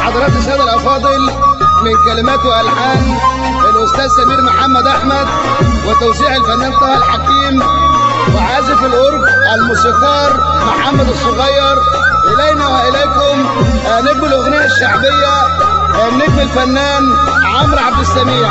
حضرات السادة الأفاضل من كلمات وألحان الأستاذ سمير محمد أحمد وتوزيع الفنان طه الحكيم وعازف الأورج الموسيقار محمد الصغير إلينا وإليكم آه، نجم الأغنية الشعبية آه، النجم الفنان عمرو عبد السميع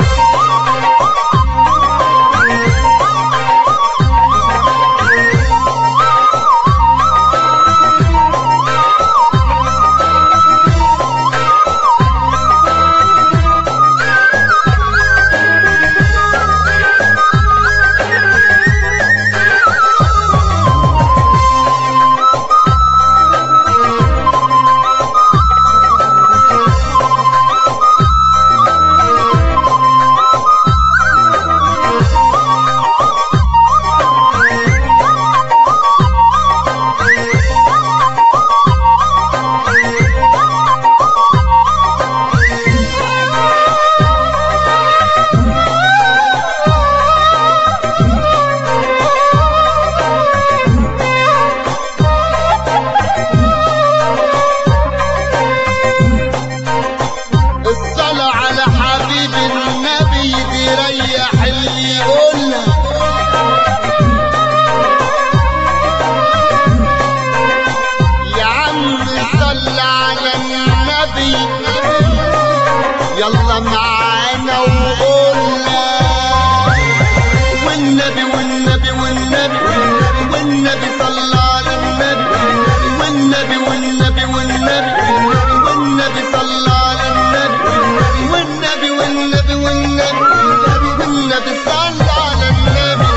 الصلاة على حبيب النبي بيريح اللي يقولها يا عم صل على النبي يلا معانا وقولنا والنبي والنبي والنبي والنبي صلى على النبي والنبي والنبي والنبي والنبي صلى على النبي والنبي والنبي والنبي والنبي صلى على النبي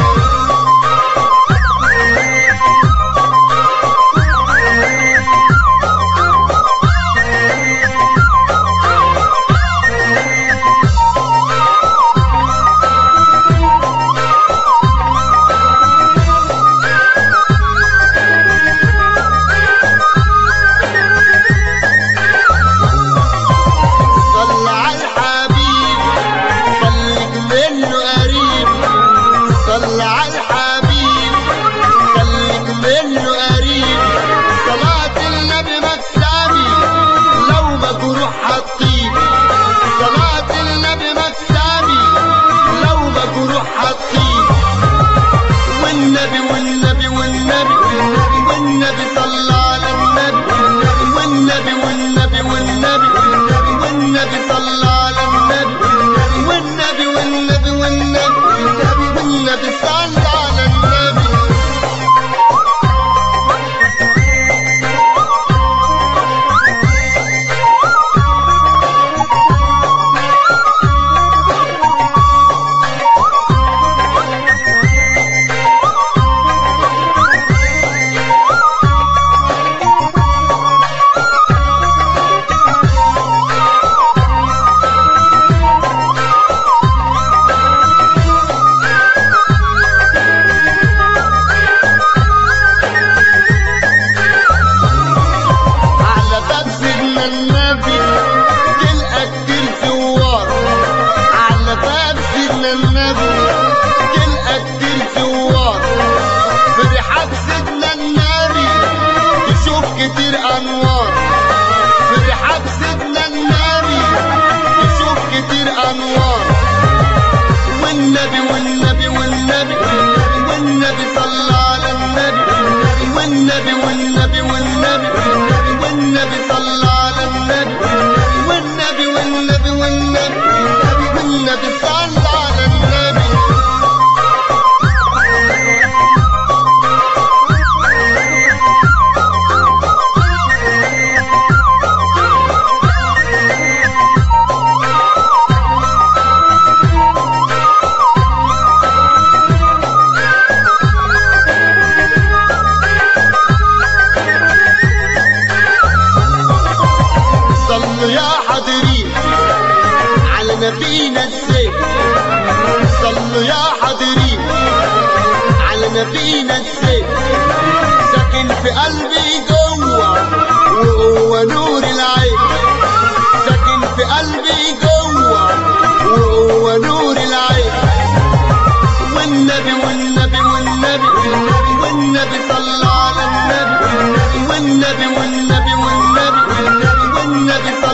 صل على الحبيب خليك منه قريب صل على الحبيب خليك منه قريب صلاة النبي مكسبي لو مجروح هتطيب صلاة النبي مكسبي لو مجروح هتطيب والنبي والنبي والنبي والنبي صلى على النبي والنبي والنبي والنبي والنبي صلى على النبي والنبي والنبي والنبي والنبي صلى على النبي على باب سيدنا النبي تلقى كتير زوار على باب سيدنا النبي تلقى كتير زوار في رحاب سيدنا النبي تشوف كتير انوار في رحاب سيدنا النبي تشوف كتير انوار والنبي والنبي والنبي والنبي صلى على النبي والنبي والنبي والنبي والنبي صلى على النبي والنبي والنبي والنبي والنبي صلى على النبي صلوا يا حاضرين على نبينا الزين صلوا يا حاضرين على نبينا الزين ساكن في قلبي جوه وهو نور العين ساكن في قلبي جوه وهو نور العين والنبي والنبي والنبي والنبي صلى على النبي والنبي والنبي والنبي والنبي صلى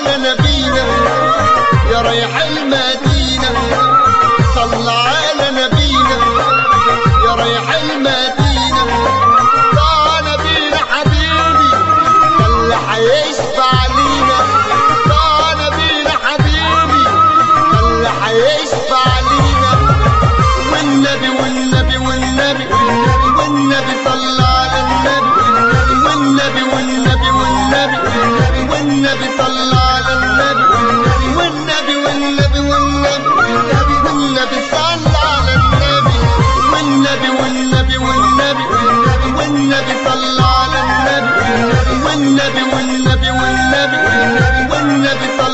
على نبينا يا ريح المدينة صلى على نبينا يا ريح المدينة طه نبينا حبيبي اللي هيشفع لينا طه نبينا حبيبي اللي هيشفع لينا والنبي والنبي والنبي والنبي صلى على النبي والنبي والنبي والنبي والنبي صلى على النبي والنبي والنبي والنبي والنبي صلى على النبي والنبي والنبي والنبي والنبي صلى على النبي والنبي والنبي والنبي والنبي صلى